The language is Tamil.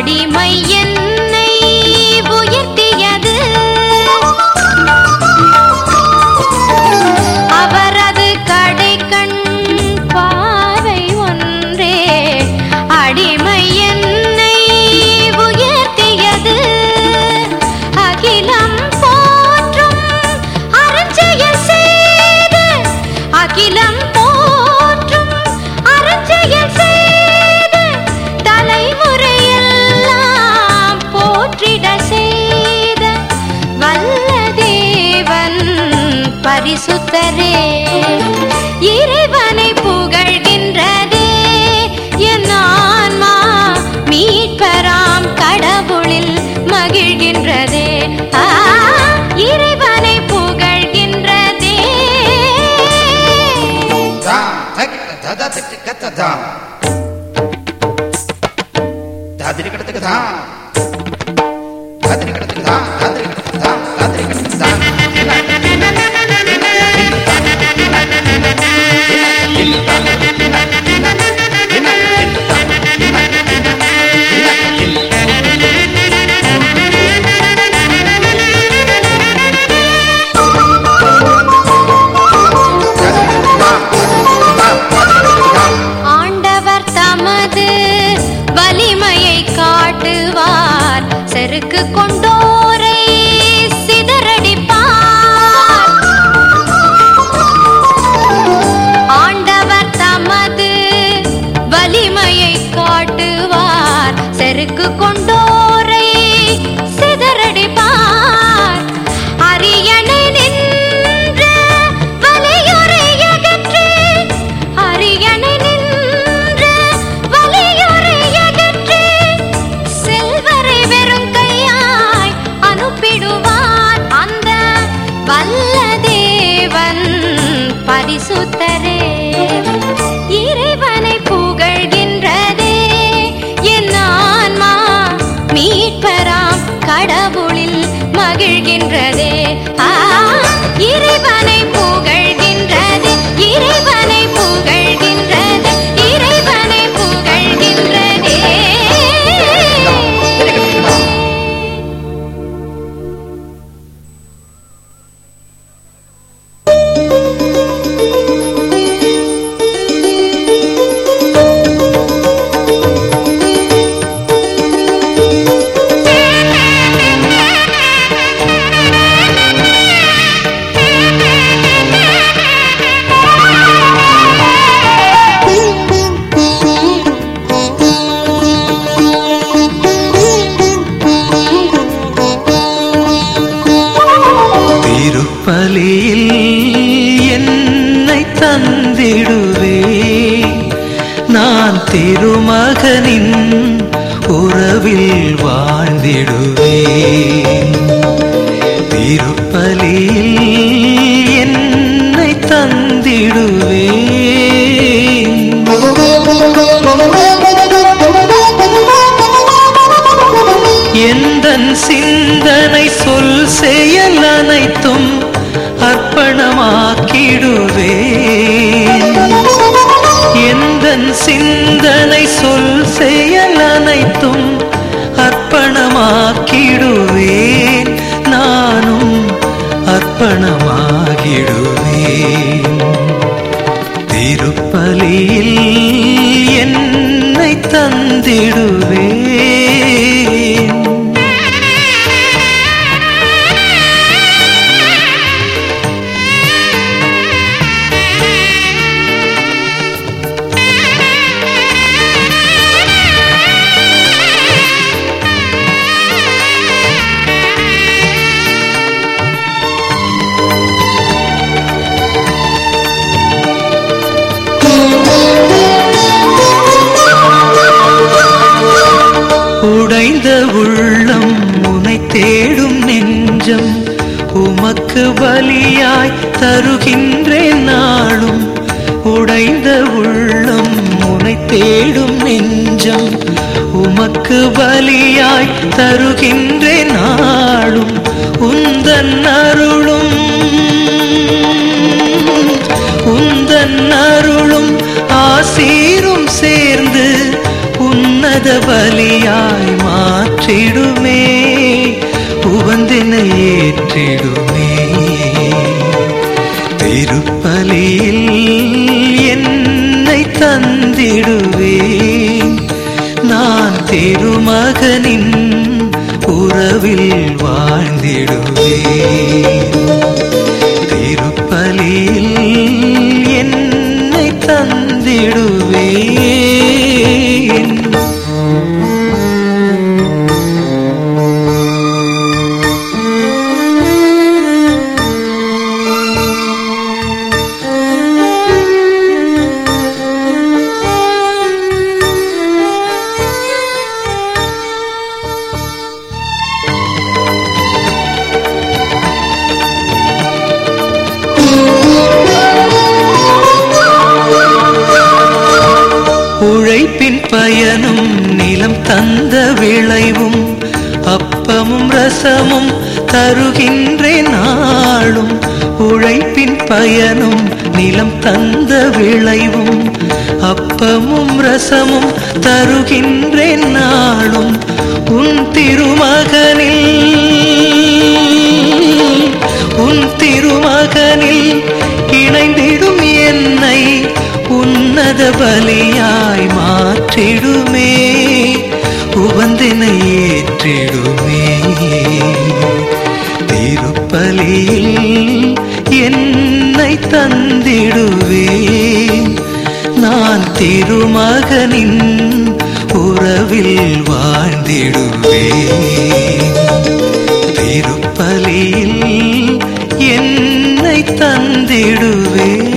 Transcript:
அடிமை என்னை உயர்த்தியது அவரது கடைக்கண் பார்வை ஒன்றே அடிமை என்னை உயர்த்தியது அகிலம் போற்றும் அருஞ்செயல் செய்து அகிலம் போற்றும் அருஞ்செயல் செய்து தலைமுறையெல்லாம் போற்றிட செய்த வல்ல தேவன் பரிசுத்தரே இறைவனை புகழ்கின்றதே என் ஆன்மா மீட்பராம் கடவுளில் மகிழ்கின்றதே ஆ, இறைவனை புகழ்கின்றதே தாம் தக் தத திக்கு கத்த தாம் தாதிரி கடத்துக்கு தாம் தாதிரி கடத்துக்கு தாம் தாதிரி கடத்துக்கு தாம் தாதிரி கடத்துக்கு தாம் ஆண்டவர் தமது வலிமையை காட்டுவார் செருக்கு கொண்டோரை சிதறடிப்பார் ஆண்டவர் தமது வலிமையை காட்டுவார் செருக்கு கொண்டோரை சிதறடிப்பார் அரியணை நின்ற வலியுரை அகற்றி அரியணை நின்ற வலியுரை அகற்றி செல்வரை வெறும் கையாய் அனுப்பிடுவார் அந்த வல்ல தேவன் பரிசுத்தரே இறைவனை புகழ்கின்றதே என் ஆன்மா மீட்பராம் கடவுளில் மகிழ்கின்றதே ஆ, இறைவனை புகழ்கின்றது இறைவனை புகழ்கின்றது இறைவனை புகழ்கின்றதே திருப்பலியில் என்னை தந்திடுவே நான் திருமகனின் உறவில் வாழ்ந்திடுவே திருப்பலியில் என்னை தந்திடுவே எந்தன் சிந்தனை சொல் செயல் அனைத்தும் அர்ப்பணமாக்கிடுவேன் எந்தன் சிந்தனை சொல் செயல் அனைத்தும் அர்ப்பணமாக்கிடுவேன் நானும் அர்ப்பணமாகிடுவேன் திருப்பலியில் என்னை தந்திடுவேன் உடைந்த உள்ளம் உனை தேடும் நெஞ்சம் உமக்கு பலியாய் தருகின்றேன் நாளும் உடைந்த உள்ளம் உனை தேடும் நெஞ்சம் உமக்கு பலியாய் தருகின்றேன் நாளும் உந்தன் அருளும் உந்தன் அருளும் ஆசீரும் சேர்ந்து உன்னத பலியாய் மா திருமகனின் உறவில் வாழ்ந்திடுவேன் திருப்பலியில் என்னை தந்திடுவேன் உழைப்பின் பயனும் நிலம் தந்த விளைவும் அப்பமும் ரசமும் தருகின்றேன் நாளும் உழைப்பின் பயனும் நிலம் தந்த விளைவும் அப்பமும் ரசமும் தருகின்றேன் நாளும் உன் திருமகனில் உன் திருமகனில் இணைந்திடும் என்னை உன்னத பலியாய் மாற்றிடுமே உவந்தனை ஏற்றிடுமே திருப்பலியில் என்னை தந்திடுவேன் நான் திருமகனின் உறவில் வாழ்ந்திடுவேன் திருப்பலியில் என்னை தந்திடுவேன்